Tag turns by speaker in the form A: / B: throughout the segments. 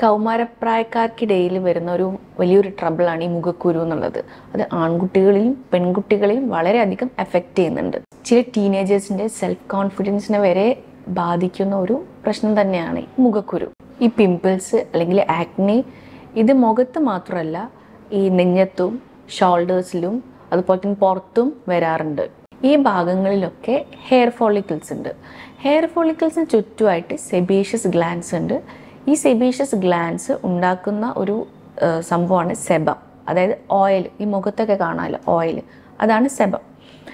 A: കൗമാരപ്രായക്കാർക്കിടയിൽ വരുന്ന ഒരു വലിയൊരു ട്രബിളാണ് ഈ മുഖക്കുരു എന്നുള്ളത് അത് ആൺകുട്ടികളെയും പെൺകുട്ടികളെയും വളരെയധികം എഫക്റ്റ് ചെയ്യുന്നുണ്ട് ചില ടീനേജേഴ്സിൻ്റെ സെൽഫ് കോൺഫിഡൻസിനെ വരെ ബാധിക്കുന്ന ഒരു പ്രശ്നം തന്നെയാണ് ഈ മുഖക്കുരു ഈ പിമ്പിൾസ് അല്ലെങ്കിൽ ആക്നെ ഇത് മുഖത്ത് മാത്രമല്ല ഈ നെഞ്ഞത്തും ഷോൾഡേഴ്സിലും അതുപോലെ തന്നെ പുറത്തും വരാറുണ്ട് ഈ ഭാഗങ്ങളിലൊക്കെ ഹെയർ ഫോളിക്കിൾസ് ഉണ്ട് ഹെയർ ഫോളിക്കിൾസിന് ചുറ്റുമായിട്ട് സെബേഷ്യസ് ഗ്ലാൻസ് ഉണ്ട് ഈ സെബേഷ്യസ് ഗ്ലാൻസ് ഉണ്ടാക്കുന്ന ഒരു ആ, സംഭവമാണ് സെബം അതായത് ഓയിൽ ഈ മുഖത്തൊക്കെ കാണാമല്ലോ ഓയിൽ അതാണ് സെബം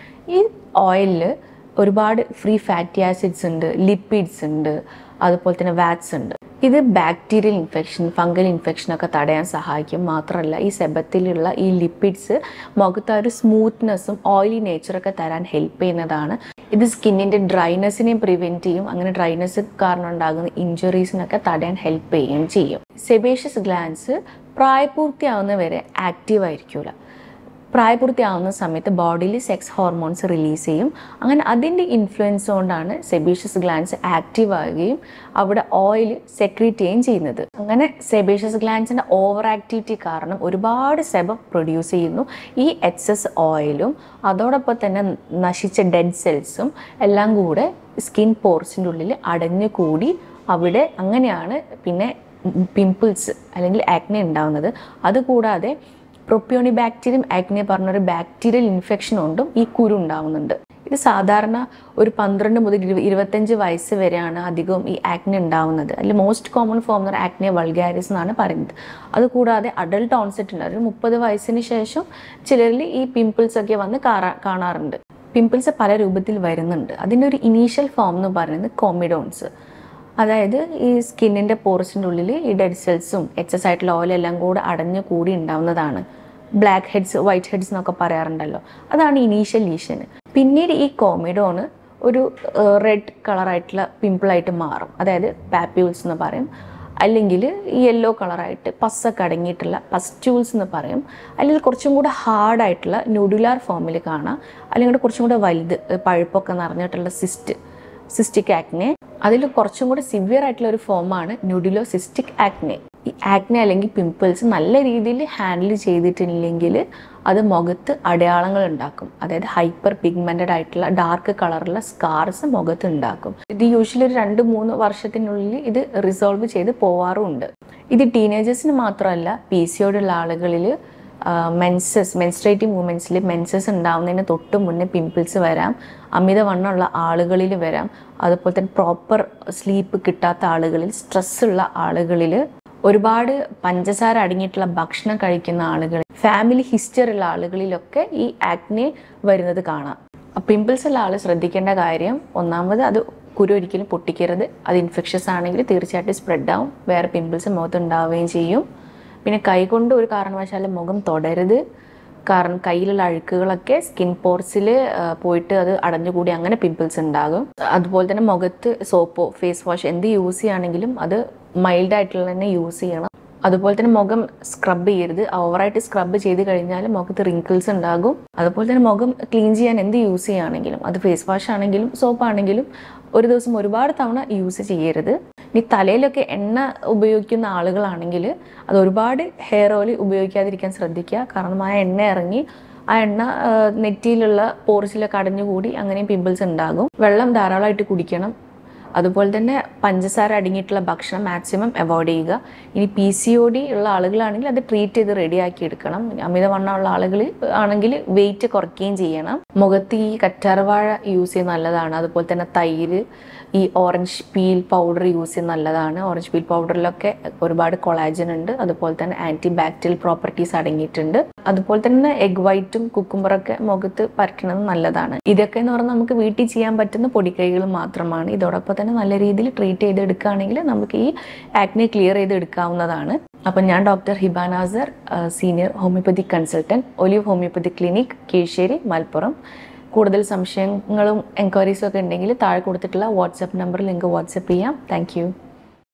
A: ഈ ഓയിലിൽ ഒരുപാട് ഫ്രീ ഫാറ്റി ആസിഡ്സ് ഉണ്ട് ലിപ്പിഡ്സ് ഉണ്ട് അതുപോലെ തന്നെ വാറ്റ്സ് ഉണ്ട് ഇത് ബാക്ടീരിയൽ ഇൻഫെക്ഷൻ ഫംഗൽ ഇൻഫെക്ഷൻ ഒക്കെ തടയാൻ സഹായിക്കും മാത്രമല്ല ഈ സെബത്തിലുള്ള ഈ ലിപ്പിഡ്സ് മുഖത്ത് ആ ഒരു സ്മൂത്ത്നെസ്സും ഓയിലി നേച്ചറൊക്കെ തരാൻ ഹെൽപ്പ് ചെയ്യുന്നതാണ് ഇത് സ്കിന്നിൻ്റെ ഡ്രൈനെസ്സിനെയും പ്രിവെൻറ്റ് ചെയ്യും അങ്ങനെ ഡ്രൈനെസ് കാരണം ഉണ്ടാകുന്ന ഇഞ്ചുറീസിനൊക്കെ തടയാൻ ഹെൽപ്പ് ചെയ്യുകയും ചെയ്യും സെബേഷ്യസ് ഗ്ലാൻസ് പ്രായപൂർത്തിയാവുന്നവരെ ആക്റ്റീവ് ആയിരിക്കില്ല പ്രായപൂർത്തിയാവുന്ന സമയത്ത് ബോഡിയിൽ സെക്സ് ഹോർമോൺസ് റിലീസ് ചെയ്യും അങ്ങനെ അതിൻ്റെ ഇൻഫ്ലുവൻസ് കൊണ്ടാണ് സെബേഷ്യസ് ഗ്ലാൻസ് ആക്റ്റീവ് ആവുകയും അവിടെ ഓയിൽ സെക്രീറ്റ് ചെയ്യുകയും ചെയ്യുന്നത് അങ്ങനെ സെബേഷ്യസ് ഗ്ലാൻസിൻ്റെ ഓവർ ആക്ടിവിറ്റി കാരണം ഒരുപാട് സെബം പ്രൊഡ്യൂസ് ചെയ്യുന്നു ഈ എക്സസ് ഓയിലും അതോടൊപ്പം തന്നെ നശിച്ച ഡെഡ് സെൽസും എല്ലാം കൂടെ സ്കിൻ പോർസിൻ്റെ ഉള്ളിൽ അടഞ്ഞു കൂടി അവിടെ അങ്ങനെയാണ് പിന്നെ പിമ്പിൾസ് അല്ലെങ്കിൽ ആക്നെ ഉണ്ടാവുന്നത് അതുകൂടാതെ പ്രൊപ്യോണി ബാക്ടീരിയം ആക്നെ പറഞ്ഞൊരു ബാക്ടീരിയൽ ഇൻഫെക്ഷൻ കൊണ്ടും ഈ കുരു ഉണ്ടാവുന്നുണ്ട് ഇത് സാധാരണ ഒരു പന്ത്രണ്ട് മുതൽ ഇരു ഇരുപത്തഞ്ച് വയസ്സ് വരെയാണ് അധികവും ഈ ആക്നെ ഉണ്ടാവുന്നത് അതിൽ മോസ്റ്റ് കോമൺ ഫോം എന്ന് പറഞ്ഞാൽ ആക്നെ വൾഗാരിസ് എന്നാണ് പറയുന്നത് അതുകൂടാതെ അഡൾട്ട് ഓൺസെറ്റ് ഉണ്ട് ഒരു മുപ്പത് വയസ്സിന് ശേഷം ചിലരിൽ ഈ പിമ്പിൾസ് ഒക്കെ വന്ന് കാണാ കാണാറുണ്ട് പിമ്പിൾസ് പല രൂപത്തിൽ വരുന്നുണ്ട് അതിൻ്റെ ഒരു ഇനീഷ്യൽ ഫോം എന്ന് പറയുന്നത് കോമിഡോൺസ് അതായത് ഈ സ്കിന്നിൻ്റെ പോർസിൻ്റെ ഉള്ളിൽ ഈ ഡെഡ് സെൽസും എക്സസ് ആയിട്ടുള്ള ഓയിൽ എല്ലാം കൂടെ അടഞ്ഞു കൂടി ഉണ്ടാവുന്നതാണ് ബ്ലാക്ക് ഹെഡ്സ് വൈറ്റ് ഹെഡ്സ് എന്നൊക്കെ പറയാറുണ്ടല്ലോ അതാണ് ഇനീഷ്യൽ ലീഷൻ പിന്നീട് ഈ കോമിഡോണ് ഒരു റെഡ് കളറായിട്ടുള്ള പിമ്പിളായിട്ട് മാറും അതായത് പാപ്യൂൾസ് എന്ന് പറയും അല്ലെങ്കിൽ യെല്ലോ കളറായിട്ട് പസ്സൊക്കെ അടങ്ങിയിട്ടുള്ള പസ്റ്റൂൾസ് എന്ന് പറയും അല്ലെങ്കിൽ കുറച്ചും കൂടെ ഹാർഡായിട്ടുള്ള ന്യൂഡുലാർ ഫോമിൽ കാണാം അല്ലെങ്കിൽ കുറച്ചും കൂടെ വലുത് പഴുപ്പൊക്കെ നിറഞ്ഞിട്ടുള്ള സിസ്റ്റ് സിസ്റ്റിക് ആക്നെ അതിൽ കുറച്ചും കൂടെ സിവിയർ ആയിട്ടുള്ള ഒരു ഫോമാണ് ന്യൂഡിലോ സിസ്റ്റിക് ആക്നെ ഈ ആക്നെ അല്ലെങ്കിൽ പിമ്പിൾസ് നല്ല രീതിയിൽ ഹാൻഡിൽ ചെയ്തിട്ടില്ലെങ്കിൽ അത് മുഖത്ത് അടയാളങ്ങൾ ഉണ്ടാക്കും അതായത് ഹൈപ്പർ പിഗ്മെൻറ്റഡ് ആയിട്ടുള്ള ഡാർക്ക് കളറുള്ള സ്കാർസ് മുഖത്ത് ഉണ്ടാക്കും ഇത് യൂഷ്വലി ഒരു രണ്ട് മൂന്ന് വർഷത്തിനുള്ളിൽ ഇത് റിസോൾവ് ചെയ്ത് പോവാറുമുണ്ട് ഇത് ടീനേജേഴ്സിന് മാത്രമല്ല പി സി ഉള്ള ആളുകളിൽ മെൻസസ് മെൻസ്ട്രേറ്റീവ് വുമൻസിൽ മെൻസസ് ഉണ്ടാവുന്നതിന് തൊട്ട് മുന്നേ പിമ്പിൾസ് വരാം അമിതവണ്ണമുള്ള ആളുകളിൽ വരാം അതുപോലെ തന്നെ പ്രോപ്പർ സ്ലീപ്പ് കിട്ടാത്ത ആളുകളിൽ സ്ട്രെസ് ഉള്ള ആളുകളിൽ ഒരുപാട് പഞ്ചസാര അടങ്ങിയിട്ടുള്ള ഭക്ഷണം കഴിക്കുന്ന ആളുകൾ ഫാമിലി ഹിസ്റ്ററി ഉള്ള ആളുകളിലൊക്കെ ഈ ആക്നെ വരുന്നത് കാണാം പിമ്പിൾസ് ഉള്ള ആൾ ശ്രദ്ധിക്കേണ്ട കാര്യം ഒന്നാമത് അത് കുരു ഒരിക്കലും പൊട്ടിക്കരുത് അത് ഇൻഫെക്ഷസ് ആണെങ്കിൽ തീർച്ചയായിട്ടും സ്പ്രെഡ് ആവും വേറെ പിമ്പിൾസ് മുഖത്ത് ഉണ്ടാവുകയും ചെയ്യും പിന്നെ കൈകൊണ്ട് ഒരു കാരണവശാലും മുഖം തൊടരുത് കാരണം കയ്യിലുള്ള അഴുക്കുകളൊക്കെ സ്കിൻ പോർസിൽ പോയിട്ട് അത് അടഞ്ഞുകൂടി അങ്ങനെ പിമ്പിൾസ് ഉണ്ടാകും അതുപോലെ തന്നെ മുഖത്ത് സോപ്പോ ഫേസ് വാഷ് എന്ത് യൂസ് ചെയ്യുകയാണെങ്കിലും അത് മൈൽഡ് ആയിട്ടുള്ള തന്നെ യൂസ് ചെയ്യണം അതുപോലെ തന്നെ മുഖം സ്ക്രബ് ചെയ്യരുത് ഓവറായിട്ട് സ്ക്രബ് ചെയ്ത് കഴിഞ്ഞാൽ മുഖത്ത് റിങ്കിൾസ് ഉണ്ടാകും അതുപോലെ തന്നെ മുഖം ക്ലീൻ ചെയ്യാൻ എന്ത് യൂസ് ചെയ്യുകയാണെങ്കിലും അത് ഫേസ് വാഷ് ആണെങ്കിലും സോപ്പ് ആണെങ്കിലും ഒരു ദിവസം ഒരുപാട് തവണ യൂസ് ചെയ്യരുത് ഇനി തലയിലൊക്കെ എണ്ണ ഉപയോഗിക്കുന്ന ആളുകളാണെങ്കിൽ അത് ഒരുപാട് ഹെയർ ഓയിൽ ഉപയോഗിക്കാതിരിക്കാൻ ശ്രദ്ധിക്കുക കാരണം ആ എണ്ണ ഇറങ്ങി ആ എണ്ണ ആ, നെറ്റിയിലുള്ള പോർസിലൊക്കെ അടഞ്ഞുകൂടി അങ്ങനെയും പിമ്പിൾസ് ഉണ്ടാകും വെള്ളം ധാരാളമായിട്ട് കുടിക്കണം അതുപോലെ തന്നെ പഞ്ചസാര അടങ്ങിയിട്ടുള്ള ഭക്ഷണം മാക്സിമം അവോയ്ഡ് ചെയ്യുക ഇനി പി സി ഒ ഡി ഉള്ള ആളുകളാണെങ്കിൽ അത് ട്രീറ്റ് ചെയ്ത് റെഡിയാക്കി എടുക്കണം ഇനി അമിതവണ്ണമുള്ള ആളുകൾ ആണെങ്കിൽ വെയിറ്റ് കുറയ്ക്കുകയും ചെയ്യണം മുഖത്ത് ഈ കറ്റാർവാഴ യൂസ് ചെയ്യുന്നത് നല്ലതാണ് അതുപോലെ തന്നെ തൈര് ഈ ഓറഞ്ച് പീൽ പൗഡർ യൂസ് ചെയ്യുന്നത് നല്ലതാണ് ഓറഞ്ച് പീൽ പൗഡറിലൊക്കെ ഒരുപാട് കൊളാജൻ ഉണ്ട് അതുപോലെ തന്നെ ആൻറ്റി ബാക്ടീരിയൽ പ്രോപ്പർട്ടീസ് അടങ്ങിയിട്ടുണ്ട് അതുപോലെ തന്നെ എഗ് വൈറ്റും കുക്കുംബറൊക്കെ മുഖത്ത് പരട്ടുന്നത് നല്ലതാണ് ഇതൊക്കെ എന്ന് പറഞ്ഞാൽ നമുക്ക് വീട്ടിൽ ചെയ്യാൻ പറ്റുന്ന പൊടിക്കൈകൾ മാത്രമാണ് ഇതോടൊപ്പം തന്നെ നല്ല രീതിയിൽ ട്രീറ്റ് ചെയ്തെടുക്കുകയാണെങ്കിൽ നമുക്ക് ഈ ആക്നെ ക്ലിയർ ചെയ്ത് എടുക്കാവുന്നതാണ് അപ്പം ഞാൻ doctor Hiba Nasar senior homeopathic consultant Olive homeopathic clinic Keezhissery Malappuram കൂടുതൽ സംശയങ്ങളും എൻക്വയറീസും ഒക്കെ ഉണ്ടെങ്കിൽ താഴെ കൊടുത്തിട്ടുള്ള വാട്സപ്പ് നമ്പറിൽ നിങ്ങൾക്ക് വാട്സപ്പ് ചെയ്യാം താങ്ക്